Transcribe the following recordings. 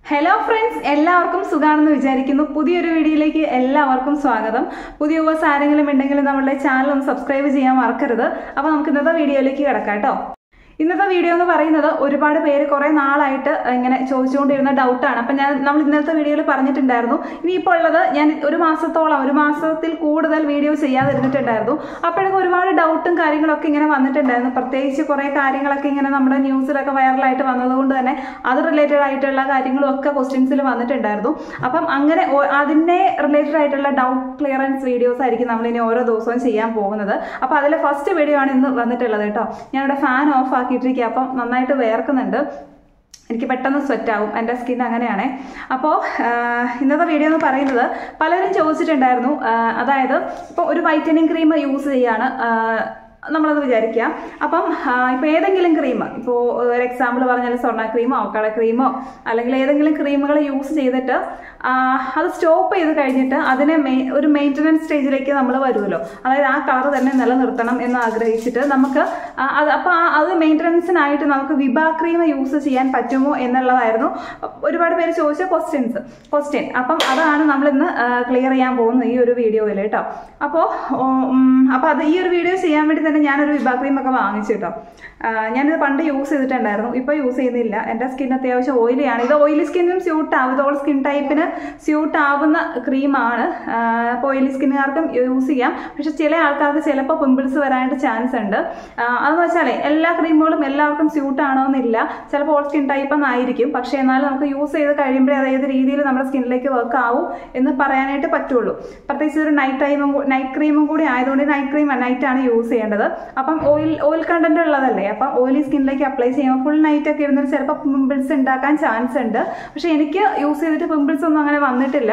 Hello friends എല്ലാവർക്കും സുഖാണെന്ന് വിചാരിക്കുന്നു പുതിയൊരു വീഡിയോയിലേക്ക് എല്ലാവർക്കും സ്വാഗതം പുതിയ വ്യൂവേഴ്സ് ആരെങ്കിലും ഉണ്ടെങ്കിൽ നമ്മളുടെ ചാനൽ ഒന്ന് സബ്സ്ക്രൈബ് ചെയ്യാൻ മറക്കരുത് അപ്പോൾ നമുക്ക് ഇന്നത്തെ വീഡിയോയിലേക്ക് കിടക്കാം കേട്ടോ ഇന്നത്തെ വീഡിയോ എന്ന് പറയുന്നത് ഒരുപാട് പേര് കുറേ നാളായിട്ട് ഇങ്ങനെ ചോദിച്ചുകൊണ്ടിരുന്ന ഡൗട്ടാണ് അപ്പം ഞാൻ നമ്മൾ ഇന്നത്തെ വീഡിയോയിൽ പറഞ്ഞിട്ടുണ്ടായിരുന്നു ഇനിയിപ്പോൾ ഉള്ളത് ഞാൻ ഒരു മാസത്തോളം ഒരു മാസത്തിൽ കൂടുതൽ വീഡിയോ ചെയ്യാതിരുന്നിട്ടുണ്ടായിരുന്നു അപ്പോഴൊക്കെ ഒരുപാട് ഡൗട്ടും കാര്യങ്ങളൊക്കെ ഇങ്ങനെ വന്നിട്ടുണ്ടായിരുന്നു പ്രത്യേകിച്ച് കുറേ കാര്യങ്ങളൊക്കെ ഇങ്ങനെ നമ്മുടെ ന്യൂസിലൊക്കെ വൈറലായിട്ട് വന്നതുകൊണ്ട് തന്നെ അത് റിലേറ്റഡ് ആയിട്ടുള്ള കാര്യങ്ങളും ഒക്കെ ക്വസ്റ്റ്യൻസിൽ വന്നിട്ടുണ്ടായിരുന്നു അപ്പം അങ്ങനെ ഓ- അതിനെ റിലേറ്റഡ് ആയിട്ടുള്ള ഡൗട്ട് ക്ലിയറൻസ് വീഡിയോസ് ആയിരിക്കും നമ്മൾ ഇനി ഓരോ ദിവസവും ചെയ്യാൻ പോകുന്നത് അപ്പോൾ അതിലെ ഫസ്റ്റ് വീഡിയോ ആണ് ഇന്ന് വന്നിട്ടുള്ളത് കേട്ടോ ഞാനിവിടെ ഫാൻ ഓഫ് ആക്കിയിട്ടിരിക്കുക അപ്പം നന്നായിട്ട് വേർക്കുന്നുണ്ട് എനിക്ക് പെട്ടെന്ന് സ്വെറ്റ് ആവും എൻ്റെ സ്കിൻ അങ്ങനെയാണേ അപ്പോൾ ഇന്നത്തെ വീഡിയോ എന്ന് പറയുന്നത് പലരും ചോദിച്ചിട്ടുണ്ടായിരുന്നു ആ, അതായത് ഇപ്പോൾ ഒരു വൈറ്റനിങ് ക്രീം യൂസ് ചെയ്യാണ് ആ, നമ്മളത് വിചാരിക്കുക അപ്പം ഇപ്പോൾ ഏതെങ്കിലും ക്രീം ഇപ്പോൾ ഒരു എക്സാമ്പിൾ പറഞ്ഞാൽ സ്വർണ്ണ ക്രീമോ അവക്കാട ക്രീമോ അല്ലെങ്കിൽ ഏതെങ്കിലും ക്രീമുകൾ യൂസ് ചെയ്തിട്ട് ആ, അത് സ്റ്റോപ്പ് ചെയ്ത് കഴിഞ്ഞിട്ട് അതിനെ മെയ് ഒരു മെയിൻ്റനൻസ് സ്റ്റേജിലേക്ക് നമ്മൾ വരുമല്ലോ അതായത് ആ കളർ തന്നെ നിലനിർത്തണം എന്ന് ആഗ്രഹിച്ചിട്ട് നമുക്ക് ആ, അത് അപ്പോൾ ആ അത് മെയിൻ്റനൻസിനായിട്ട് നമുക്ക് വിബ ക്രീം യൂസ് ചെയ്യാൻ പറ്റുമോ എന്നുള്ളതായിരുന്നു ഒരുപാട് പേര് ചോദിച്ച ക്വസ്റ്റ്യൻസ് ക്വസ്റ്റ്യൻ അപ്പം അതാണ് നമ്മളിന്ന് ക്ലിയർ ചെയ്യാൻ പോകുന്നത് ഈ ഒരു വീഡിയോയിൽ കേട്ടോ അപ്പോൾ അപ്പോൾ അത് ഈ ഒരു വീഡിയോ ചെയ്യാൻ വേണ്ടി തന്നെ ഞാനൊരു വിബ ക്രീം ഒക്കെ വാങ്ങിച്ചു കേട്ടോ ആ, ഞാനിത് പണ്ട് യൂസ് ചെയ്തിട്ടുണ്ടായിരുന്നു ഇപ്പോൾ യൂസ് ചെയ്യുന്നില്ല എൻ്റെ സ്കിൻ അത്യാവശ്യം ഓയിലിയാണ് ഇത് ഓയിലി സ്കിന്നിനും സ്യൂട്ട് ആവും ഇത് ഓൾ സ്കിൻ ടൈപ്പിന് സ്യൂട്ട് ആവുന്ന ക്രീമാണ് അപ്പോൾ ഓയിലി സ്കിന്നുകാർക്കും യൂസ് ചെയ്യാം പക്ഷെ ചില ആൾക്കാർക്ക് ചിലപ്പോൾ പിമ്പിൾസ് വരാനായിട്ട് ചാൻസ് ഉണ്ട് ആ, അതെന്ന് വെച്ചാലേ എല്ലാ ക്രീമുകളും എല്ലാവർക്കും സ്യൂട്ട് ആണോ എന്നില്ല ചിലപ്പോൾ ഓൾ സ്കിൻ ടൈപ്പ് എന്നായിരിക്കും പക്ഷേ എന്നാലും നമുക്ക് യൂസ് ചെയ്ത് കഴിയുമ്പോഴേ അത് ഏത് രീതിയിൽ നമ്മുടെ സ്കിന്നിലേക്ക് വർക്ക് ആവും എന്ന് പറയാനായിട്ട് പറ്റുള്ളൂ പ്രത്യേകിച്ച് ഒരു നൈറ്റ് ടൈമും നൈറ്റ് ക്രീമും കൂടി ആയതുകൊണ്ട് നൈറ്റ് ക്രീം നൈറ്റ് ആണ് യൂസ് ചെയ്യേണ്ടത് അപ്പം ഓയിൽ ഓയിൽ കണ്ടന്റ് ഉള്ളതല്ലേ അപ്പം ഓയിലി സ്കിന്നിലേക്ക് അപ്ലൈ ചെയ്യുമ്പോൾ ഫുൾ നൈറ്റ് ഒക്കെ ഇരുന്നിട്ട് ചിലപ്പോൾ പിമ്പിൾസ് ഉണ്ടാക്കാൻ ചാൻസ് ഉണ്ട് പക്ഷേ എനിക്ക് യൂസ് ചെയ്തിട്ട് പിമ്പിൾസ് ഒന്നും അങ്ങനെ വന്നിട്ടില്ല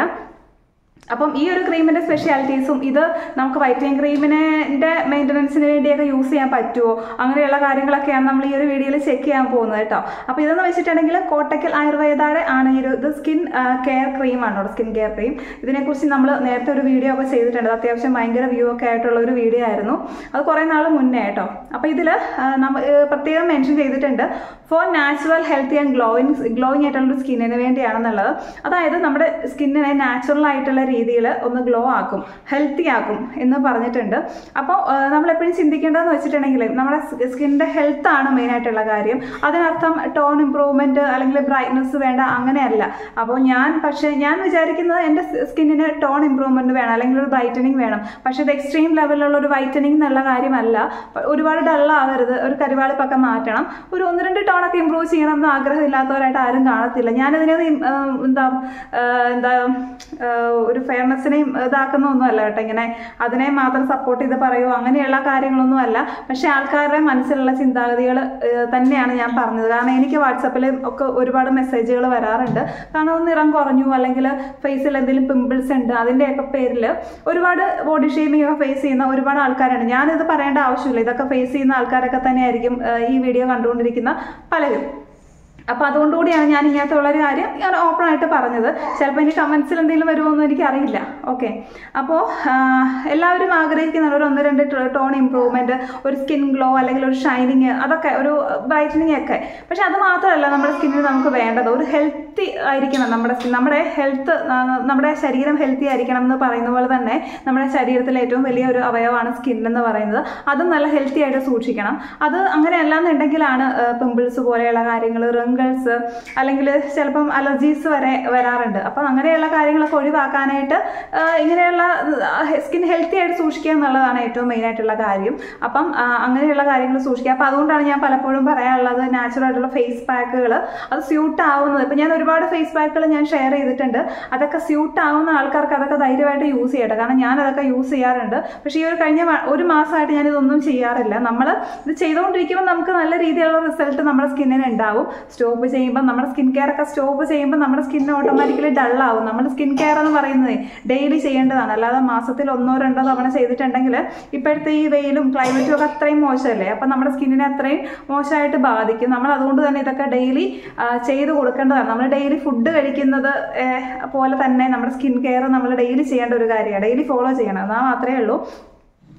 അപ്പം ഈ ഒരു ക്രീമിന്റെ സ്പെഷ്യാലിറ്റീസും ഇത് നമുക്ക് വൈറ്റനിങ് ക്രീമിനെ മെയിൻ്റനൻസിന് വേണ്ടിയൊക്കെ യൂസ് ചെയ്യാൻ പറ്റുമോ അങ്ങനെയുള്ള കാര്യങ്ങളൊക്കെയാണ് നമ്മൾ ഈ ഒരു വീഡിയോയിൽ ചെക്ക് ചെയ്യാൻ പോകുന്നത് കേട്ടോ അപ്പോൾ ഇതെന്ന് വെച്ചിട്ടുണ്ടെങ്കിൽ കോട്ടക്കൽ ആയുർവേദയുടെ ആണ് ഈ ഒരു ഇത് സ്കിൻ കെയർ ക്രീമാണ് കേട്ടോ സ്കിൻ കെയർ ക്രീം ഇതിനെക്കുറിച്ച് നമ്മൾ നേരത്തെ ഒരു വീഡിയോ ഒക്കെ ചെയ്തിട്ടുണ്ട് അത് അത്യാവശ്യം ഭയങ്കര വ്യൂ ഒക്കെ ആയിട്ടുള്ള ഒരു വീഡിയോ ആയിരുന്നു അത് കുറേ നാൾ മുന്നേ കേട്ടോ അപ്പോൾ ഇതിൽ നമ്മൾ പ്രത്യേകം മെൻഷൻ ചെയ്തിട്ടുണ്ട് for natural healthy and glowing glowing ആയിട്ടുള്ള ഒരു സ്കിന്നിന് വേണ്ടിയാണെന്നുള്ളത് അതായത് നമ്മുടെ സ്കിന്നിനെ നാച്ചുറൽ ആയിട്ടുള്ള രീതിയിൽ ഒന്ന് ഗ്ലോ ആക്കും ഹെൽത്തി ആക്കും എന്ന് പറഞ്ഞിട്ടുണ്ട് അപ്പോൾ നമ്മൾ എപ്പോഴും ചിന്തിക്കേണ്ടതെന്ന് വെച്ചിട്ടുണ്ടെങ്കിൽ നമ്മുടെ സ്കിന്നിൻ്റെ ഹെൽത്ത് ആണ് മെയിൻ ആയിട്ടുള്ള കാര്യം അതിനർത്ഥം ടോൺ ഇമ്പ്രൂവ്മെൻറ്റ് അല്ലെങ്കിൽ ബ്രൈറ്റ്നസ് വേണ്ട അങ്ങനെയല്ല അപ്പോൾ ഞാൻ പക്ഷേ ഞാൻ വിചാരിക്കുന്നത് എൻ്റെ സ്കിന്നിന് ടോൺ ഇമ്പ്രൂവ്മെൻറ്റ് വേണം അല്ലെങ്കിൽ ഒരു ബ്രൈറ്റനിങ് വേണം പക്ഷേ ഇത് എക്സ്ട്രീം ലെവലിലുള്ള ഒരു വൈറ്റനിങ് എന്നുള്ള കാര്യമല്ല ഒരുപാട് ഡള്ളാവരുത് ഒരു കരുവാളിപ്പൊക്കെ മാറ്റണം ഒരു ഒന്ന് രണ്ട് ടോണൊക്കെ ഇമ്പ്രൂവ് ചെയ്യണം എന്ന് ആഗ്രഹമില്ലാത്തവരായിട്ട് ആരും കാണത്തില്ല ഞാനതിനെ ഉം, എന്താ ആ, എന്താ ആ, ഒരു ഫെയർനെസ്സിനെയും ഇതാക്കുന്നൊന്നും അല്ല കേട്ടോ ഇങ്ങനെ അതിനെ മാത്രം സപ്പോർട്ട് ചെയ്ത് പറയുമോ അങ്ങനെയുള്ള കാര്യങ്ങളൊന്നും അല്ല പക്ഷെ ആൾക്കാരുടെ മനസ്സിലുള്ള ചിന്താഗതികൾ തന്നെയാണ് ഞാൻ പറഞ്ഞത് കാരണം എനിക്ക് വാട്സപ്പിൽ ഒക്കെ ഒരുപാട് മെസ്സേജുകൾ വരാറുണ്ട് കാരണം ഒന്ന് നിറം കുറഞ്ഞു അല്ലെങ്കിൽ ഫേസിൽ എന്തെങ്കിലും പിമ്പിൾസ് ഉണ്ട് അതിൻ്റെയൊക്കെ പേരിൽ ഒരുപാട് ബോഡി ഷേമിംഗ് ഒക്കെ ഫേസ് ചെയ്യുന്ന ഒരുപാട് ആൾക്കാരുണ്ട് ഞാനിത് പറയേണ്ട ആവശ്യമില്ല ഇതൊക്കെ ഫേസ് ചെയ്യുന്ന ആൾക്കാരൊക്കെ തന്നെയായിരിക്കും ആ, ഈ വീഡിയോ കണ്ടുകൊണ്ടിരിക്കുന്ന പലരും അപ്പോൾ അതുകൊണ്ടുകൂടിയാണ് ഞാൻ ഇങ്ങനത്തുള്ള ഒരു കാര്യം ഞാൻ ഓപ്പൺ ആയിട്ട് പറഞ്ഞത് ചിലപ്പോൾ ഇനി കമൻസിൽ എന്തെങ്കിലും വരുമോ എന്ന് എനിക്കറിയില്ല ഓക്കെ അപ്പോൾ എല്ലാവരും ആഗ്രഹിക്കുന്ന ഒരു ഒന്ന് രണ്ട് ടോൺ ഇമ്പ്രൂവ്മെൻറ്റ് ഒരു സ്കിൻ ഗ്ലോ അല്ലെങ്കിൽ ഒരു ഷൈനിങ് അതൊക്കെ ഒരു ബ്രൈറ്റനിങ് ഒക്കെ പക്ഷെ അത് മാത്രമല്ല നമ്മുടെ സ്കിന്നിന് നമുക്ക് വേണ്ടത് ഒരു ഹെൽത്തി ആയിരിക്കണം നമ്മുടെ skin. നമ്മുടെ ഹെൽത്ത് നമ്മുടെ ശരീരം ഹെൽത്തി ആയിരിക്കണം എന്ന് പറയുന്ന പോലെ തന്നെ നമ്മുടെ ശരീരത്തിലെ ഏറ്റവും വലിയ ഒരു അവയവമാണ് സ്കിൻ എന്ന് പറയുന്നത് അതും നല്ല ഹെൽത്തി ആയിട്ട് സൂക്ഷിക്കണം അത് അങ്ങനെ അല്ലാന്നുണ്ടെങ്കിലാണ് പിമ്പിൾസ് പോലെയുള്ള കാര്യങ്ങൾ റിങ്കിൾസ് അല്ലെങ്കിൽ ചിലപ്പം അലർജീസ് വരെ വരാറുണ്ട് അപ്പം അങ്ങനെയുള്ള കാര്യങ്ങളൊക്കെ ഒഴിവാക്കാനായിട്ട് ആ, ഇങ്ങനെയുള്ള സ്കിൻ ഹെൽത്തി ആയിട്ട് സൂക്ഷിക്കുക എന്നുള്ളതാണ് ഏറ്റവും മെയിൻ ആയിട്ടുള്ള കാര്യം അപ്പം ആ, അങ്ങനെയുള്ള കാര്യങ്ങൾ സൂക്ഷിക്കുക അപ്പം അതുകൊണ്ടാണ് ഞാൻ പലപ്പോഴും പറയാനുള്ളത് നാച്ചുറൽ ആയിട്ടുള്ള ഫേസ് പാക്കുകൾ അത് സ്യൂട്ട് ആവുന്നത് ഇപ്പം ഞാൻ ഒരുപാട് ഫേസ് പാക്കുകൾ ഞാൻ ഷെയർ ചെയ്തിട്ടുണ്ട് അതൊക്കെ സ്യൂട്ട് ആവുന്ന ആൾക്കാർക്ക് അതൊക്കെ ധൈര്യമായിട്ട് യൂസ് ചെയ്യട്ടെ കാരണം ഞാൻ അതൊക്കെ യൂസ് ചെയ്യാറുണ്ട് പക്ഷേ ഈ ഒരു കഴിഞ്ഞ വ- ഒരു മാസമായിട്ട് ഞാൻ ഇതൊന്നും ചെയ്യാറില്ല നമ്മൾ ഇത് ചെയ്തുകൊണ്ടിരിക്കുമ്പോൾ നമുക്ക് നല്ല രീതിയിലുള്ള റിസൾട്ട് നമ്മുടെ സ്കിന്നിന് ഉണ്ടാവും സ്റ്റോപ്പ് ചെയ്യുമ്പോൾ നമ്മുടെ സ്കിൻ കെയർ ഒക്കെ സ്റ്റോപ്പ് ചെയ്യുമ്പോൾ നമ്മുടെ സ്കിൻ ഓട്ടോമാറ്റിക്കലി ഡള്ളാവും നമ്മുടെ സ്കിൻ കെയർ എന്ന് പറയുന്നത് ഡെയിലി ചെയ്യേണ്ടതാണ് അല്ലാതെ മാസത്തിൽ ഒന്നോ രണ്ടോ തവണ ചെയ്തിട്ടുണ്ടെങ്കിൽ ഇപ്പോഴത്തെ ഈ വെയിലും ക്ലൈമറ്റും ഒക്കെ അത്രയും മോശമല്ലേ അപ്പം നമ്മുടെ സ്കിന്നിനെ അത്രയും മോശമായിട്ട് ബാധിക്കും നമ്മൾ അതുകൊണ്ട് തന്നെ ഇതൊക്കെ ഡെയിലി ചെയ്ത് കൊടുക്കേണ്ടതാണ് നമ്മൾ ഡെയിലി ഫുഡ് കഴിക്കുന്നത് ഏഹ്, പോലെ തന്നെ നമ്മുടെ സ്കിൻ കെയർ നമ്മൾ ഡെയിലി ചെയ്യേണ്ട ഒരു കാര്യമാണ് ഡെയിലി ഫോളോ ചെയ്യണം എന്നാൽ മാത്രമേ ഉള്ളൂ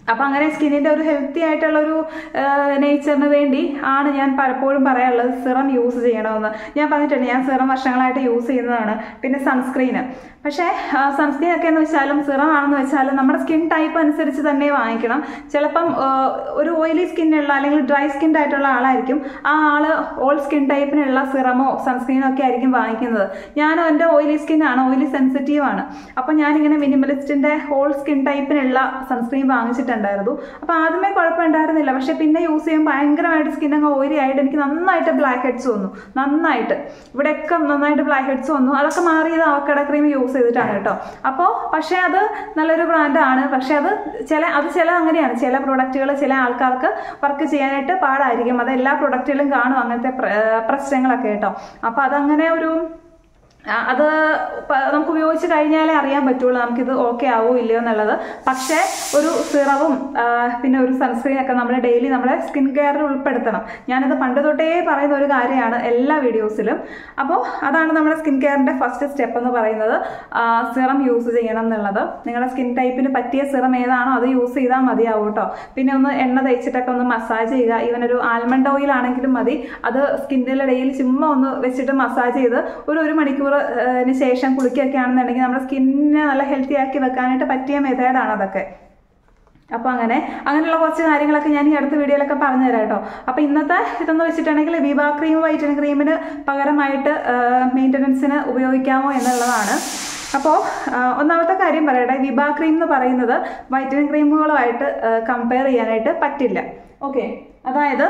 അപ്പം അങ്ങനെ സ്കിന്നിൻ്റെ ഒരു ഹെൽത്തി ആയിട്ടുള്ള ഒരു നേച്ചറിന് വേണ്ടി ആണ് ഞാൻ പലപ്പോഴും പറയാനുള്ളത് സിറം യൂസ് ചെയ്യണമെന്ന് ഞാൻ പറഞ്ഞിട്ടുണ്ട് ഞാൻ സിറം വർഷങ്ങളായിട്ട് യൂസ് ചെയ്യുന്നതാണ് പിന്നെ സൺസ്ക്രീന് പക്ഷേ സൺസ്ക്രീൻ ഒക്കെ എന്ന് വെച്ചാലും സിറം ആണെന്ന് വെച്ചാലും നമ്മുടെ സ്കിൻ ടൈപ്പ് അനുസരിച്ച് തന്നെ വാങ്ങിക്കണം ചിലപ്പം ആ, ഒരു ഓയിലി സ്കിന്നുള്ള അല്ലെങ്കിൽ ഡ്രൈ സ്കിൻ ആയിട്ടുള്ള ആളായിരിക്കും ആ ആള് ഓൾ സ്കിൻ ടൈപ്പിനുള്ള സിറമോ സൺസ്ക്രീനോ ഒക്കെ ആയിരിക്കും വാങ്ങിക്കുന്നത് ഞാനും എൻ്റെ ഓയിലി സ്കിൻ ആണ് ഓയിലി സെൻസിറ്റീവ് ആണ് അപ്പം ഞാനിങ്ങനെ മിനിമലിസ്റ്റിൻ്റെ ഹോൾ സ്കിൻ ടൈപ്പിനുള്ള സൺസ്ക്രീൻ വാങ്ങിച്ചിട്ടുണ്ടായിരുന്നു അപ്പോൾ ആദ്യമേ കുഴപ്പമുണ്ടായിരുന്നില്ല പക്ഷേ പിന്നെ യൂസ് ചെയ്യുമ്പോൾ ഭയങ്കരമായിട്ട് സ്കിൻ അങ്ങ് ഓയിലി ആയിട്ട് എനിക്ക് നന്നായിട്ട് ബ്ലാക്ക് ഹെഡ്സ് വന്നു നന്നായിട്ട് ഇവിടെയൊക്കെ നന്നായിട്ട് ബ്ലാക്ക് ഹെഡ്സ് വന്നു അതൊക്കെ മാറിയത് അവക്കട ക്രീം യൂസ് ചെയ്തിട്ടാണ് കേട്ടോ അപ്പോൾ പക്ഷേ അത് നല്ലൊരു ബ്രാൻഡാണ് പക്ഷേ അത് ചില അത് ചില അങ്ങനെയാണ് ചില പ്രൊഡക്റ്റുകൾ ചില ആൾക്കാർക്ക് വർക്ക് ചെയ്യാനായിട്ട് പാടായിരിക്കും അത് എല്ലാ പ്രൊഡക്റ്റുകളും കാണും അങ്ങനത്തെ പ്ര- ഏർ പ്രശ്നങ്ങളൊക്കെ കേട്ടോ അപ്പോൾ അതങ്ങനെ ഒരു ആ, അത് പ- നമുക്ക് ഉപയോഗിച്ച് കഴിഞ്ഞാലേ അറിയാൻ പറ്റുള്ളൂ നമുക്കിത് ഓക്കെ ആവോ ഇല്ലയോ എന്നുള്ളത് പക്ഷേ ഒരു സിറവും ആ, പിന്നെ ഒരു സൺസ്ക്രീൻ ഒക്കെ നമ്മൾ ഡെയിലി നമ്മുടെ സ്കിൻ കെയറിൽ ഉൾപ്പെടുത്തണം ഞാനത് പണ്ട് തൊട്ടേ പറയുന്ന ഒരു കാര്യമാണ് എല്ലാ വീഡിയോസിലും അപ്പോൾ അതാണ് നമ്മുടെ സ്കിൻ കെയറിൻ്റെ ഫസ്റ്റ് സ്റ്റെപ്പ് എന്ന് പറയുന്നത് സിറം യൂസ് ചെയ്യണം എന്നുള്ളത് നിങ്ങളുടെ സ്കിൻ ടൈപ്പിന് പറ്റിയ സിറം ഏതാണോ അത് യൂസ് ചെയ്താൽ മതിയാവും കേട്ടോ പിന്നെ ഒന്ന് എണ്ണ തേച്ചിട്ടൊക്കെ ഒന്ന് മസാജ് ചെയ്യുക ഈവൻ ഒരു ആൽമണ്ട് ഓയിൽ ആണെങ്കിലും മതി അത് സ്കിന്നിൽ ഡെയിലി ചുമ്മാ ഒന്ന് വെച്ചിട്ട് മസാജ് ചെയ്ത് ഒരു ഒരു മണിക്കൂറിന് ശേഷം കുളിക്കുകയൊക്കെ ആണെന്നുണ്ടെങ്കിൽ നമ്മുടെ സ്കിന്നിനെ നല്ല ഹെൽത്തി ആക്കി വെക്കാനായിട്ട് പറ്റിയ മെത്തേഡാണ് അതൊക്കെ അപ്പോൾ അങ്ങനെ അങ്ങനെയുള്ള കുറച്ച് കാര്യങ്ങളൊക്കെ ഞാൻ ഈ അടുത്ത വീഡിയോയിലൊക്കെ പറഞ്ഞു തരാം കേട്ടോ അപ്പോൾ ഇന്നത്തെ ഇതെന്ന് വെച്ചിട്ടുണ്ടെങ്കിൽ വിവാ ക്രീം വൈറ്റനിങ് ക്രീമിന് പകരമായിട്ട് മെയിൻ്റനൻസിന് ഉപയോഗിക്കാമോ എന്നുള്ളതാണ് അപ്പോൾ ഒന്നാമത്തെ കാര്യം പറയട്ടെ വിബാ ക്രീം എന്ന് പറയുന്നത് വൈറ്റനിങ് ക്രീമുകളുമായിട്ട് കമ്പയർ ചെയ്യാനായിട്ട് പറ്റില്ല ഓക്കെ അതായത്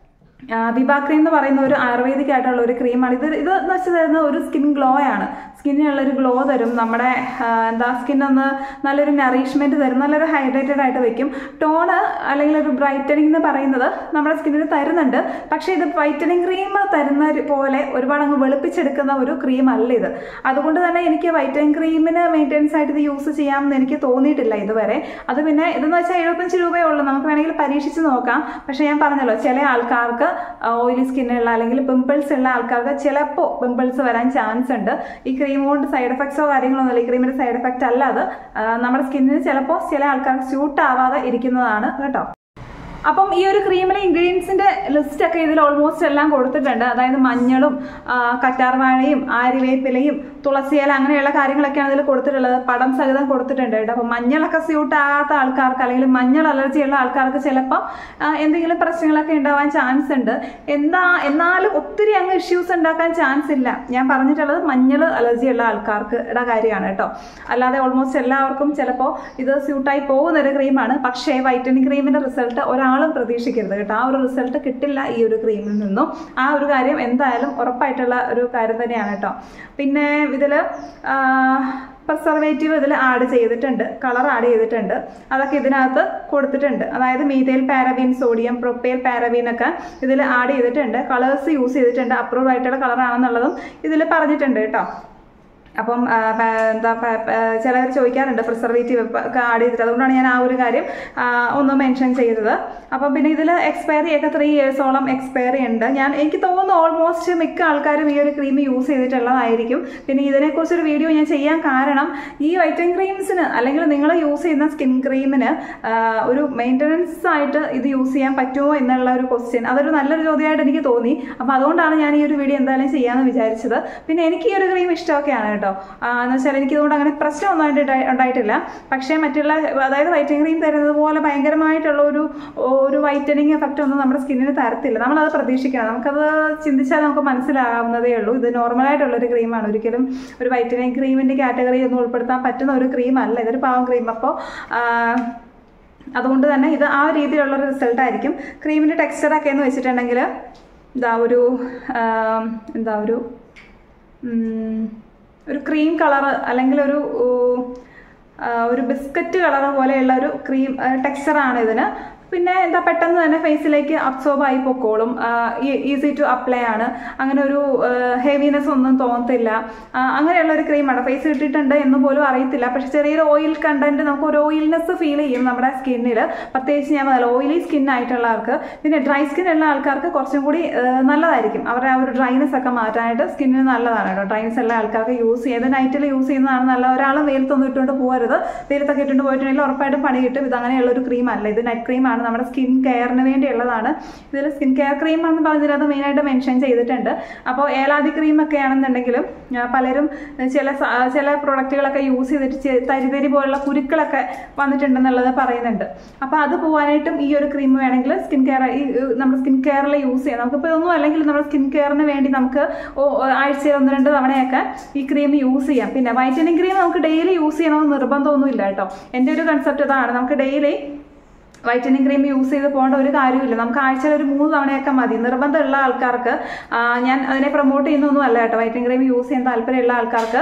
വിബാ ക്രീം എന്ന് പറയുന്ന ഒരു ആയുർവേദിക് ആയിട്ടുള്ള ഒരു ക്രീമാണ് ഇത് ഇത് എന്ന് വെച്ച് തരുന്ന ഒരു സ്കിൻ ഗ്ലോ ആണ് സ്കിന്നിനുള്ള ഒരു ഗ്ലോ തരും നമ്മുടെ ആ, എന്താ സ്കിൻ ഒന്ന് നല്ലൊരു നറീഷ്മെന്റ് തരും നല്ലൊരു ഹൈഡ്രേറ്റഡ് ആയിട്ട് വെക്കും ടോണ് അല്ലെങ്കിൽ ഒരു ബ്രൈറ്റനിങ് എന്ന് പറയുന്നത് നമ്മുടെ സ്കിന്നിന് തരുന്നുണ്ട് പക്ഷേ ഇത് വൈറ്റനിങ് ക്രീം തരുന്ന ഒരു പോലെ ഒരുപാട് അങ്ങ് വെളുപ്പിച്ചെടുക്കുന്ന ഒരു ക്രീം അല്ല ഇത് അതുകൊണ്ട് തന്നെ എനിക്ക് വൈറ്റനിങ് ക്രീമിന് മെയിൻ്റെനൻസ് ആയിട്ട് ഇത് യൂസ് ചെയ്യാമെന്ന് എനിക്ക് തോന്നിയിട്ടില്ല ഇതുവരെ അത് പിന്നെ ഇതെന്ന് വെച്ചാൽ എഴുപത്തഞ്ച് രൂപയേ ഉള്ളൂ നമുക്ക് വേണമെങ്കിൽ പരീക്ഷിച്ച് നോക്കാം പക്ഷേ ഞാൻ പറഞ്ഞല്ലോ ചില ആൾക്കാർക്ക് ഓയിലി സ്കിന്നുള്ള അല്ലെങ്കിൽ പിമ്പിൾസ് ഉള്ള ആൾക്കാർക്ക് ചിലപ്പോൾ പിമ്പിൾസ് വരാൻ ചാൻസ് ഉണ്ട് ഈ ക്രീം കൊണ്ട് സൈഡ് എഫക്ട്സോ കാര്യങ്ങളൊന്നുമില്ല ഈ ക്രീമിന്റെ സൈഡ് എഫക്റ്റ് അല്ല അത് ആ, നമ്മുടെ സ്കിന്നിന് ചിലപ്പോൾ ചില ആൾക്കാർക്ക് സ്യൂട്ട് ആവാതെ ഇരിക്കുന്നതാണ് കേട്ടോ അപ്പം ഈ ഒരു ക്രീമിലെ ഇൻഗ്രീഡിയൻസിന്റെ ലിസ്റ്റ് ഒക്കെ ഇതിൽ ഓൾമോസ്റ്റ് എല്ലാം കൊടുത്തിട്ടുണ്ട് അതായത് മഞ്ഞളും ആ, കറ്റാർവാഴയും ആര്യവേപ്പിലയും തുളസിയില അങ്ങനെയുള്ള കാര്യങ്ങളൊക്കെയാണ് ഇതിൽ കൊടുത്തിട്ടുള്ളത് പടം സഹിതം കൊടുത്തിട്ടുണ്ട് കേട്ടോ അപ്പം മഞ്ഞളൊക്കെ സ്യൂട്ട് ആകാത്ത ആൾക്കാർക്ക് അല്ലെങ്കിൽ മഞ്ഞൾ അലർജി ഉള്ള ആൾക്കാർക്ക് ചിലപ്പം ആ, എന്തെങ്കിലും പ്രശ്നങ്ങളൊക്കെ ഉണ്ടാവാൻ ചാൻസ് ഉണ്ട് എന്താ എന്നാലും ഒത്തിരി അങ്ങ് ഇഷ്യൂസ് ഉണ്ടാക്കാൻ ചാൻസ് ഇല്ല ഞാൻ പറഞ്ഞിട്ടുള്ളത് മഞ്ഞൾ അലർജി ഉള്ള ആൾക്കാർക്ക് ഇട കാര്യമാണ് കേട്ടോ അല്ലാതെ ഓൾമോസ്റ്റ് എല്ലാവർക്കും ചിലപ്പോൾ ഇത് സ്യൂട്ടായി പോകുന്ന ഒരു ക്രീമാണ് പക്ഷേ വൈറ്റനിങ് ക്രീമിന്റെ റിസൾട്ട് ഒരാളും പ്രതീക്ഷിക്കരുത് കേട്ടോ ആ ഒരു റിസൾട്ട് കിട്ടില്ല ഈ ഒരു ക്രീമിൽ നിന്നും ആ ഒരു കാര്യം എന്തായാലും ഉറപ്പായിട്ടുള്ള ഒരു കാര്യം തന്നെയാണ് കേട്ടോ പിന്നെ ഇതിൽ പ്രിസർവേറ്റീവ് ഇതിൽ ആഡ് ചെയ്തിട്ടുണ്ട് കളർ ആഡ് ചെയ്തിട്ടുണ്ട് അതൊക്കെ ഇതിനകത്ത് കൊടുത്തിട്ടുണ്ട് അതായത് methyl paraben sodium propyl paraben ഒക്കെ ഇതിൽ ആഡ് ചെയ്തിട്ടുണ്ട് കളേഴ്സ് യൂസ് ചെയ്തിട്ടുണ്ട് അപ്രൂവ് ആയിട്ടുള്ള കളറാണെന്നുള്ളതും ഇതിൽ പറഞ്ഞിട്ടുണ്ട് കേട്ടോ അപ്പം ആ, പ- എന്താ ചിലർ ചോദിക്കാറുണ്ട് പ്രിസർവേറ്റീവ് ഒക്കെ ആഡ് ചെയ്തിട്ട് അതുകൊണ്ടാണ് ഞാൻ ആ ഒരു കാര്യം ആ, ഒന്ന് മെൻഷൻ ചെയ്തത് അപ്പം പിന്നെ ഇതിൽ എക്സ്പയറി ഒക്കെ ത്രീ ഇയേഴ്സോളം എക്സ്പയറി ഉണ്ട് ഞാൻ എനിക്ക് തോന്നുന്നു ഓൾമോസ്റ്റ് മിക്ക ആൾക്കാരും ഈ ഒരു ക്രീം യൂസ് ചെയ്തിട്ടുള്ളതായിരിക്കും പിന്നെ ഇതിനെക്കുറിച്ചൊരു വീഡിയോ ഞാൻ ചെയ്യാൻ കാരണം ഈ വൈറ്റൻ ക്രീംസിന് അല്ലെങ്കിൽ നിങ്ങൾ യൂസ് ചെയ്യുന്ന സ്കിൻ ക്രീമിന് ഒരു മെയിൻ്റനൻസ് ആയിട്ട് ഇത് യൂസ് ചെയ്യാൻ പറ്റുമോ എന്നുള്ള ഒരു ക്വസ്റ്റ്യൻ അതൊരു നല്ലൊരു ചോദ്യമായിട്ട് എനിക്ക് തോന്നി അപ്പം അതുകൊണ്ടാണ് ഞാൻ ഈ ഒരു വീഡിയോ എന്തായാലും ചെയ്യാമെന്ന് വിചാരിച്ചത് പിന്നെ എനിക്ക് ഈ ഒരു ക്രീം ഇഷ്ടമൊക്കെയാണ് കേട്ടോ ആ, എന്ന് വെച്ചാൽ എനിക്ക് ഇതുകൊണ്ട് അങ്ങനെ പ്രശ്നമൊന്നും അതിൻ്റെ ഉണ്ടായി- ഉണ്ടായിട്ടില്ല പക്ഷേ മറ്റുള്ള അതായത് വൈറ്റനിങ് ക്രീം തരുന്നത് പോലെ ഭയങ്കരമായിട്ടുള്ള ഒരു ഒരു വൈറ്റനിങ് എഫക്റ്റ് ഒന്നും നമ്മുടെ സ്കിന്നിന് തരത്തില്ല നമ്മളത് പ്രതീക്ഷിക്കണം നമുക്കത് ചിന്തിച്ചാൽ നമുക്ക് മനസ്സിലാവുന്നതേ ഉള്ളൂ ഇത് നോർമലായിട്ടുള്ള ഒരു ക്രീമാണ് ഒരിക്കലും ഒരു വൈറ്റനിങ് ക്രീമിൻ്റെ കാറ്റഗറി ഒന്നും ഉൾപ്പെടുത്താൻ പറ്റുന്ന ഒരു ക്രീം അല്ല ഇതൊരു പാവം ക്രീം അപ്പോൾ അതുകൊണ്ട് തന്നെ ഇത് ആ രീതിയിലുള്ള ഒരു റിസൾട്ട് ആയിരിക്കും ക്രീമിൻ്റെ ടെക്സ്ചറൊക്കെ എന്ന് വെച്ചിട്ടുണ്ടെങ്കിൽ ഇതാ ഒരു ആ, എന്താ ഒരു ഉം, ഒരു ക്രീം കളറ് അല്ലെങ്കിൽ ഒരു ഊ, ആ, ഒരു ബിസ്ക്കറ്റ് കളർ പോലെയുള്ള ഒരു ക്രീം ടെക്സ്ചറാണ് ഇതിന് പിന്നെ എന്താ പെട്ടെന്ന് തന്നെ ഫേസിലേക്ക് അബ്സോർബ് ആയി പൊക്കോളും ഈസി ടു അപ്ലൈ ആണ് അങ്ങനെ ഒരു ഹെവിനെസ് ഒന്നും തോന്നത്തില്ല ആ, അങ്ങനെയുള്ള ഒരു ക്രീമാണ് ഫേസ് ഇട്ടിട്ടുണ്ട് എന്ന് പോലും അറിയത്തില്ല പക്ഷെ ചെറിയൊരു ഓയിൽ കണ്ടന്റ് നമുക്ക് ഒരു ഓയിൽനെസ് ഫീൽ ചെയ്യും നമ്മുടെ സ്കിന്നിൽ പ്രത്യേകിച്ച് ഞാൻ പറഞ്ഞ ഓയിലി സ്കിൻ ആയിട്ടുള്ള ആൾക്ക് പിന്നെ ഡ്രൈ സ്കിൻ ഉള്ള ആൾക്കാർക്ക് കുറച്ചും കൂടി ആ, നല്ലതായിരിക്കും അവരുടെ ആ ഒരു ഡ്രൈനെസ് ഒക്കെ മാറ്റാനായിട്ട് സ്കിന്നിന് നല്ലതാണ് കേട്ടോ ഡ്രൈനെസ് ഉള്ള ആൾക്കാർക്ക് യൂസ് ചെയ്ത് നൈറ്റിൽ യൂസ് ചെയ്യുന്നതാണ് നല്ല ഒരാളും വെയിലത്തൊന്നും ഇട്ടുകൊണ്ട് പോകരുത് വെയിലത്തൊക്കെ ഇട്ടുകൊണ്ട് പോയിട്ടുണ്ടെങ്കിൽ ഉറപ്പായിട്ടും പണി കിട്ടും ഇത് അങ്ങനെയുള്ള ഒരു ക്രീം അല്ല ഇത് നൈറ്റ് ക്രീമാണ് നമ്മുടെ സ്കിൻ കെയറിന് വേണ്ടിയുള്ളതാണ് ഇതിൽ സ്കിൻ കെയർ ക്രീം എന്ന് പറഞ്ഞതിൽ അത് മെയിനായിട്ട് മെൻഷൻ ചെയ്തിട്ടുണ്ട് അപ്പോൾ ഏലാദി ക്രീം ഒക്കെ ആണെന്നുണ്ടെങ്കിലും ആ, പലരും ചില സ- ചില പ്രൊഡക്റ്റുകളൊക്കെ യൂസ് ചെയ്തിട്ട് ചെ- തരിതരി പോലുള്ള കുരുക്കളൊക്കെ വന്നിട്ടുണ്ടെന്നുള്ളത് പറയുന്നുണ്ട് അപ്പോൾ അത് പോകാനായിട്ടും ഈ ഒരു ക്രീം വേണമെങ്കിൽ സ്കിൻ കെയർ ഈ ഏഹ്, നമ്മുടെ സ്കിൻ കെയറിൽ യൂസ് ചെയ്യാം നമുക്കിപ്പോൾ ഇതൊന്നും അല്ലെങ്കിൽ നമ്മുടെ സ്കിൻ കെയറിന് വേണ്ടി നമുക്ക് ഓ- ആഴ്ചയിൽ ഒന്ന് രണ്ട് തവണയൊക്കെ ഈ ക്രീം യൂസ് ചെയ്യാം പിന്നെ വൈറ്റനിങ് ക്രീം നമുക്ക് ഡെയിലി യൂസ് ചെയ്യണമെന്ന് നിർബന്ധമൊന്നുമില്ല കേട്ടോ എൻ്റെ ഒരു കൺസെപ്റ്റ് ഇതാണ് നമുക്ക് ഡെയിലി വൈറ്റനിങ് ക്രീം യൂസ് ചെയ്ത് പോകേണ്ട ഒരു കാര്യമില്ല നമുക്ക് ആഴ്ചയിൽ ഒരു മൂന്ന് തവണയൊക്കെ മതി നിർബന്ധമുള്ള ആൾക്കാർക്ക് ആ, ഞാൻ അതിനെ പ്രൊമോട്ട് ചെയ്യുന്നൊന്നും അല്ല കേട്ടോ വൈറ്റനിങ് ക്രീം യൂസ് ചെയ്യാൻ താല്പര്യമുള്ള ആൾക്കാർക്ക്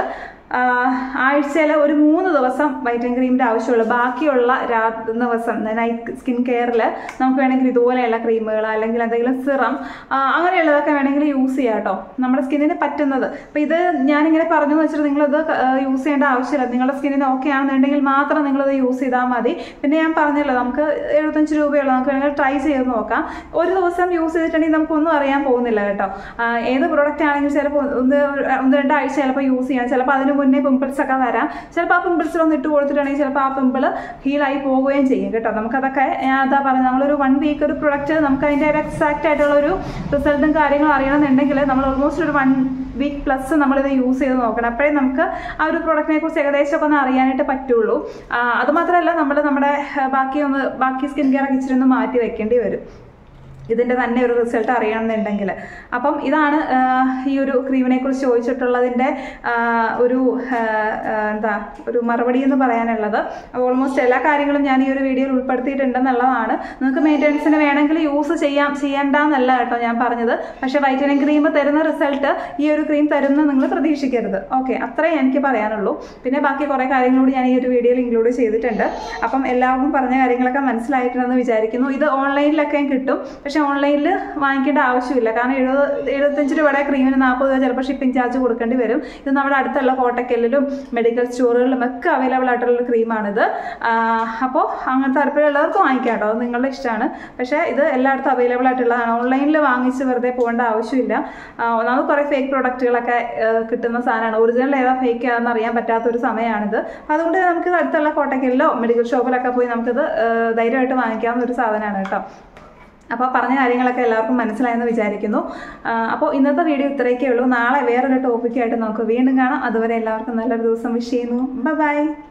ആഴ്ചയിൽ ഒരു മൂന്ന് ദിവസം വൈറ്റനിങ് ക്രീമിൻ്റെ ആവശ്യമുള്ളൂ ബാക്കിയുള്ള രാ ദിവസം നൈറ്റ് സ്കിൻ കെയറിൽ നമുക്ക് വേണമെങ്കിൽ ഇതുപോലെയുള്ള ക്രീമുകൾ അല്ലെങ്കിൽ എന്തെങ്കിലും സിറം അങ്ങനെയുള്ളതൊക്കെ വേണമെങ്കിൽ യൂസ് ചെയ്യാം കേട്ടോ നമ്മുടെ സ്കിന്നിന് പറ്റുന്നത് അപ്പോൾ ഇത് ഞാനിങ്ങനെ പറഞ്ഞു എന്ന് വെച്ചിട്ട് നിങ്ങളിത് യൂസ് ചെയ്യേണ്ട ആവശ്യമില്ല നിങ്ങളുടെ സ്കിന്നിന് ഓക്കെ ആണെന്നുണ്ടെങ്കിൽ മാത്രം നിങ്ങളിത് യൂസ് ചെയ്താൽ മതി പിന്നെ ഞാൻ പറഞ്ഞല്ലോ നമുക്ക് എഴുപത്തഞ്ച് രൂപയുള്ളൂ നമുക്ക് വേണമെങ്കിൽ ട്രൈ ചെയ്ത് നോക്കാം ഒരു ദിവസം യൂസ് ചെയ്തിട്ടുണ്ടെങ്കിൽ നമുക്കൊന്നും അറിയാൻ പോകുന്നില്ല കേട്ടോ ആ, ഏത് പ്രോഡക്റ്റ് ആണെങ്കിലും ചിലപ്പോൾ ഒന്ന് ഒന്ന് രണ്ടാഴ്ച ചിലപ്പോൾ യൂസ് ചെയ്യാം ചിലപ്പോൾ അതിന് മുന്നേ പിമ്പിൾസ് ഒക്കെ വരാം ചിലപ്പോൾ ആ പിമ്പിൾസിലൊന്ന് ഇട്ട് കൊടുത്തിട്ടുണ്ടെങ്കിൽ ചിലപ്പോൾ ആ പിമ്പിൾ ഹീലായി പോവുകയും ചെയ്യും കേട്ടോ നമുക്കതൊക്കെ ഞാൻ അതാ പറഞ്ഞത് നമ്മളൊരു വൺ വീക്ക് ഒരു പ്രൊഡക്റ്റ് നമുക്ക് അതിൻ്റെ ഒരു എക്സാക്റ്റ് ആയിട്ടുള്ള ഒരു റിസൾട്ടും കാര്യങ്ങളും അറിയണമെന്നുണ്ടെങ്കിൽ നമ്മൾ ഓൾമോസ്റ്റ് ഒരു വൺ വീക്ക് പ്ലസ് നമ്മളിത് യൂസ് ചെയ്ത് നോക്കണം അപ്പോഴേ നമുക്ക് ആ ഒരു പ്രൊഡക്റ്റിനെ കുറിച്ച് ഏകദേശമൊക്കെ ഒന്ന് അറിയാനായിട്ട് പറ്റുള്ളൂ ആ, അത് മാത്രമല്ല നമ്മൾ നമ്മുടെ ആ, ബാക്കി ഒന്ന് ബാക്കി സ്കിൻ കെയർ ഒക്കെ ഇച്ചിരി ഒന്ന് മാറ്റി വെക്കേണ്ടി വരും ഇതിൻ്റെ തന്നെ ഒരു റിസൾട്ട് അറിയണമെന്നുണ്ടെങ്കിൽ അപ്പം ഇതാണ് ആ, ഈ ഒരു ക്രീമിനെ കുറിച്ച് ചോദിച്ചിട്ടുള്ളതിൻ്റെ ആ, ഒരു ആ, ആ, എന്താ ഒരു മറുപടി എന്ന് പറയാനുള്ളത് ഓൾമോസ്റ്റ് എല്ലാ കാര്യങ്ങളും ഞാൻ ഈ ഒരു വീഡിയോയിൽ ഉൾപ്പെടുത്തിയിട്ടുണ്ടെന്നുള്ളതാണ് നിങ്ങൾക്ക് മെയിൻ്റെനൻസിന് വേണമെങ്കിൽ യൂസ് ചെയ്യാം ചെയ്യണ്ടെന്നല്ല കേട്ടോ ഞാൻ പറഞ്ഞത് പക്ഷേ വൈറ്റനിങ് ക്രീം തരുന്ന റിസൾട്ട് ഈ ഒരു ക്രീം തരുന്ന നിങ്ങൾ പ്രതീക്ഷിക്കരുത് ഓക്കെ അത്രേ എനിക്ക് പറയാനുള്ളൂ പിന്നെ ബാക്കി കുറേ കാര്യങ്ങളൂടി ഞാൻ ഈ ഒരു വീഡിയോയിൽ ഇൻക്ലൂഡ് ചെയ്തിട്ടുണ്ട് അപ്പം എല്ലാവർക്കും പറഞ്ഞ കാര്യങ്ങളൊക്കെ മനസ്സിലായിട്ടുണ്ടെന്ന് വിചാരിക്കുന്നു ഇത് ഓൺലൈനിലൊക്കെ കിട്ടും പക്ഷേ ഓൺലൈനിൽ വാങ്ങിക്കേണ്ട ആവശ്യമില്ല കാരണം എഴുപത് എഴുപത്തഞ്ച് രൂപയുടെ ക്രീമിന് നാൽപ്പത് രൂപ ചിലപ്പോൾ ഷിപ്പിംഗ് ചാർജ് കൊടുക്കേണ്ടി വരും ഇത് നമ്മുടെ അടുത്തുള്ള കോട്ടക്കല്ലിലും മെഡിക്കൽ സ്റ്റോറുകളിലും ഒക്കെ അവൈലബിൾ ആയിട്ടുള്ള ക്രീമാണിത് അപ്പോൾ അങ്ങനെ താല്പര്യമുള്ളവർക്ക് വാങ്ങിക്കാം കേട്ടോ അത് നിങ്ങളുടെ ഇഷ്ടമാണ് പക്ഷേ ഇത് എല്ലായിടത്തും അവൈലബിൾ ആയിട്ടുള്ളതാണ് ഓൺലൈനിൽ വാങ്ങിച്ച് വെറുതെ പോകേണ്ട ആവശ്യമില്ല ആ, ഒന്നാമത് കുറേ ഫേക്ക് പ്രൊഡക്റ്റുകളൊക്കെ കിട്ടുന്ന സാധനമാണ് ഒറിജിനൽ ഏതാ ഫേക്ക് ഏതാണെന്ന് അറിയാൻ പറ്റാത്ത ഒരു സമയമാണിത് അതുകൊണ്ട് നമുക്ക് അടുത്തുള്ള കോട്ടക്കലിലോ മെഡിക്കൽ ഷോപ്പിലൊക്കെ പോയി നമുക്കിത് ആ, ധൈര്യമായിട്ട് വാങ്ങിക്കാവുന്ന ഒരു സാധനമാണ് കേട്ടോ അപ്പോൾ പറഞ്ഞ കാര്യങ്ങളൊക്കെ എല്ലാവർക്കും മനസ്സിലായെന്ന് വിചാരിക്കുന്നു ആ, അപ്പോൾ ഇന്നത്തെ വീഡിയോ ഇത്രയൊക്കെ ഉള്ളൂ നാളെ വേറൊരു ടോപ്പിക്കായിട്ട് നമുക്ക് വീണ്ടും കാണാം അതുവരെ എല്ലാവർക്കും നല്ലൊരു ദിവസം വിഷ് ചെയ്യുന്നു ബൈ